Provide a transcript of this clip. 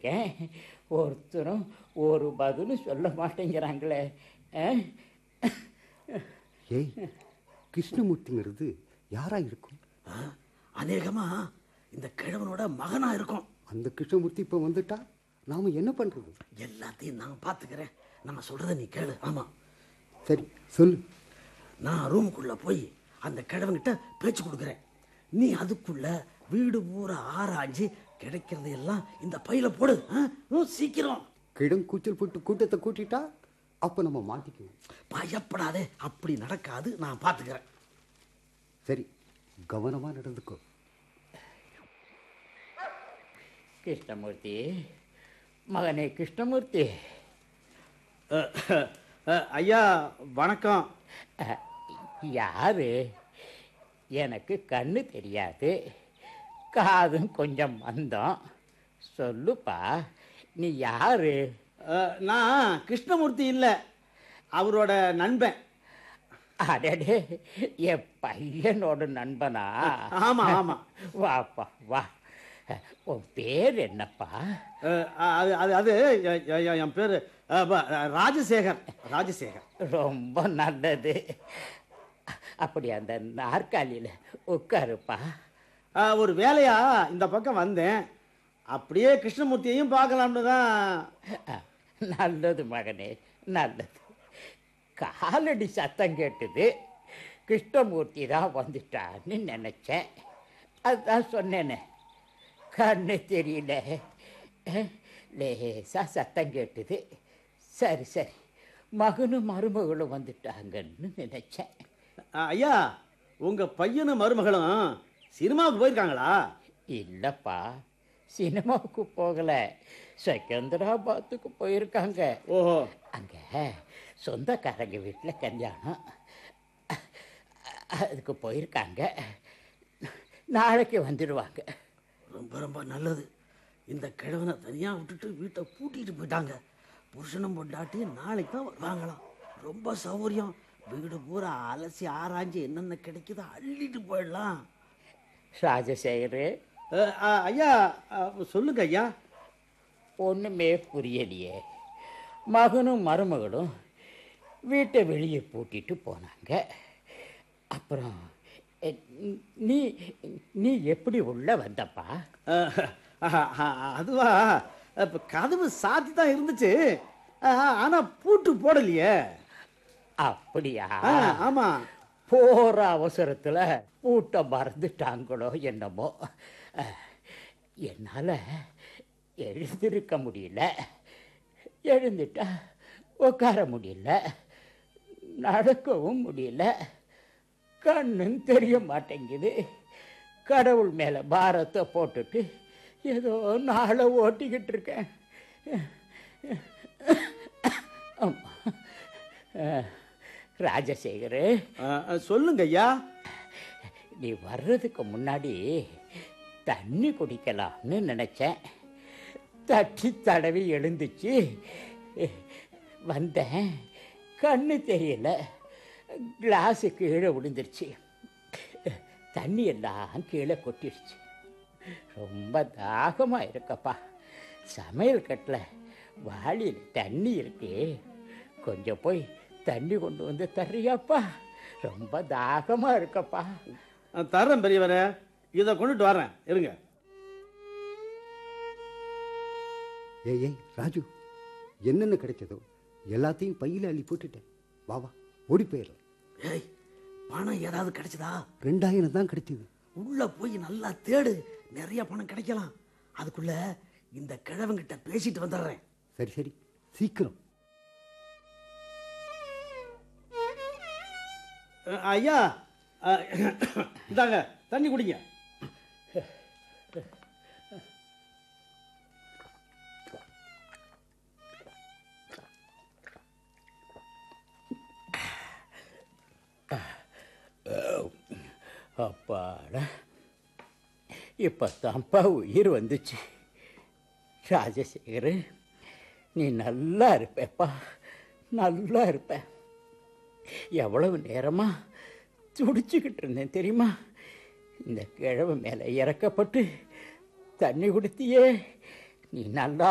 இருக்கேன் ஒருத்தரும் ஒரு பதிலும் சொல்ல மாட்டேங்கிறாங்களே ஆ? ஏய் கிருஷ்ணமூர்த்திங்கிறது யாரா இருக்கும் ஆ, அநேகமா இந்த கிழவனோட மகனா இருக்கும் அந்த கிருஷ்ணமூர்த்தி இப்போ வந்துட்டா நாம என்ன பண்றது எல்லாத்தையும் நான் பார்த்துக்கிறேன் நம்ம சொல்றத நீ கேளு ஆமா சரி சொல்லு நான் ரூமுக்குள்ள போய் அந்த கிழவன்கிட்ட பேச்சு கொடுக்குறேன் நீ அதுக்குள்ள வீடு பூரா ஆராய்ஞ்சு கிடைக்கிறதையெல்லாம் இந்த பையில போடு ஆ? ம், சீக்கிரம் கிடம் கூச்சல் போட்டு கூட்டத்தை கூட்டிட்டா அப்போ நம்ம மாட்டிக்குவோம் பயப்படாதே அப்படி நடக்காது நான் பார்த்துக்கிறேன் சரி கவனமா நடந்துக்கோ கிருஷ்ணமூர்த்தி மகனே கிருஷ்ணமூர்த்தி ஐயா வணக்கம் அஹ், யாரு எனக்கு கண்ணு தெரியாது காதும் கொஞ்சம் மந்தம் சொல்லுப்பா நீ யாரு அஹ், நான் கிருஷ்ணமூர்த்தி இல்லை அவரோட நண்பன் அடடே என் பையனோட நண்பனா ஆமா, ஆமா. வாப்பா வா உன் பேர் என்னப்பா அஹ், அது அது அது எ- எ- என் பேர் ராஜசேகர் ராஜசேகர் ரொம்ப நல்லது அப்படி அந்த நாற்காலியில் உட்காருப்பா அஹ், ஒரு வேலையா இந்த பக்கம் வந்தேன் அப்படியே கிருஷ்ணமூர்த்தியையும் பார்க்கலாம்னு தான் அஹ், நல்லது மகனே நல்லது காலடி சத்தம் கேட்டது கிருஷ்ணமூர்த்தி தான் வந்துட்டான்னு நினச்சேன் அதுதான் சொன்னேனே கண்ணு தெரியல அஹ், லேசா சத்தம் கேட்டது சரி சரி மகனும் மருமகளும் வந்துட்டாங்கன்னு நினச்சேன் அஹ், ஐயா உங்க பையனும் மருமகளும் சினிமாவுக்கு போயிருக்காங்களா இல்லைப்பா சினிமாவுக்கு போகலை செகந்தராபாத்துக்கு போயிருக்காங்க ஓஹோ அங்கே சொந்தக்காரங்க வீட்டில் கல்யாணம் அதுக்கு போயிருக்காங்க நாளைக்கு வந்துடுவாங்க ரொம்ப ரொம்ப நல்லது இந்த கிழவனை தனியாக விட்டுட்டு வீட்டை பூட்டிட்டு போயிட்டாங்க புருஷனும் பொண்டாட்டி நாளைக்கு தான் வருவாங்களாம் ரொம்ப சௌகரியம் வீடு பூரா அலசி ஆராய்ஞ்சு என்னென்ன கிடைக்குதோ அள்ளிட்டு போயிடலாம் ராஜசேகர் அஹ், அஹ், ஐயா அஹ், சொல்லுங்க ஐயா ஒன்றுமே புரியலையே மகனும் மருமகளும் வீட்டை வெளியே பூட்டிட்டு போனாங்க அப்புறம் எ, நீ நீ எப்படி உள்ள வந்தப்பா அஹ், அஹ், அஹ், அதுவா இப்போ கதவு சாத்தி தான் இருந்துச்சு அஹ், ஆனா பூட்டு போடலையே அப்படியா அஹ், ஆமா போகிற அவசரத்தில் பூட்டை மறந்துட்டாங்களோ என்னமோ என்னால் எழுந்திருக்க முடியல எழுந்துட்டா உட்கார முடியல நடக்கவும் முடியல கண்ணும் தெரிய மாட்டேங்குது கடவுள் மேலே பாரத்தை போட்டுட்டு ஏதோ நாளை ஓட்டிக்கிட்டு இருக்கேன் ஆமா. அஹ், ராஜசேகர் அஹ், அஹ், சொல்லுங்க ஐயா நீ வர்றதுக்கு முன்னாடி தண்ணி குடிக்கலாம்னு நினச்சேன் தட்டி தடவி எழுந்துச்சு வந்தேன் கண்ணு தெரியல கிளாஸு கீழே விழுந்துருச்சு தண்ணி எல்லாம் கீழே கொட்டிடுச்சு ரொம்ப தாகமாக இருக்கப்பா சமையல் கட்டில் வாளியில் தண்ணி இருக்கு கொஞ்சம் போய் தண்ணி கொண்டு வந்து தர்றியாப்பா ரொம்ப தாகமாக இருக்கப்பா அஹ், தர்றேன் பெரியவரே இதை கொண்டுட்டு வரேன் இருங்க ஏய் ஏய் ராஜு என்னென்ன கிடைச்சதோ எல்லாத்தையும் பையில அள்ளி போட்டுட்டேன் வா வா ஓடி போயிடலாம் ஏய் பணம் ஏதாவது கிடைச்சதா ரெண்டாயிரம் தான் கிடைச்சது உள்ள போய் நல்லா தேடு நிறைய பணம் கிடைக்கலாம் அதுக்குள்ள இந்த கிழவன்கிட்ட பேசிட்டு வந்துடுறேன் சரி சரி சீக்கிரம் அஹ், ஐயா அஹ், இந்தாங்க தண்ணி குடிங்க அப்பாடா இப்போ தான்ப்பா உயிர் வந்துச்சு ராஜசேகர் நீ நல்லா இருப்பேப்பா நல்லா இருப்ப எவ்வளவு நேரமா துடிச்சுக்கிட்டு இருந்தேன் தெரியுமா இந்த கிழவு மேலே இறக்கப்பட்டு தண்ணி குடுத்தியே நீ நல்லா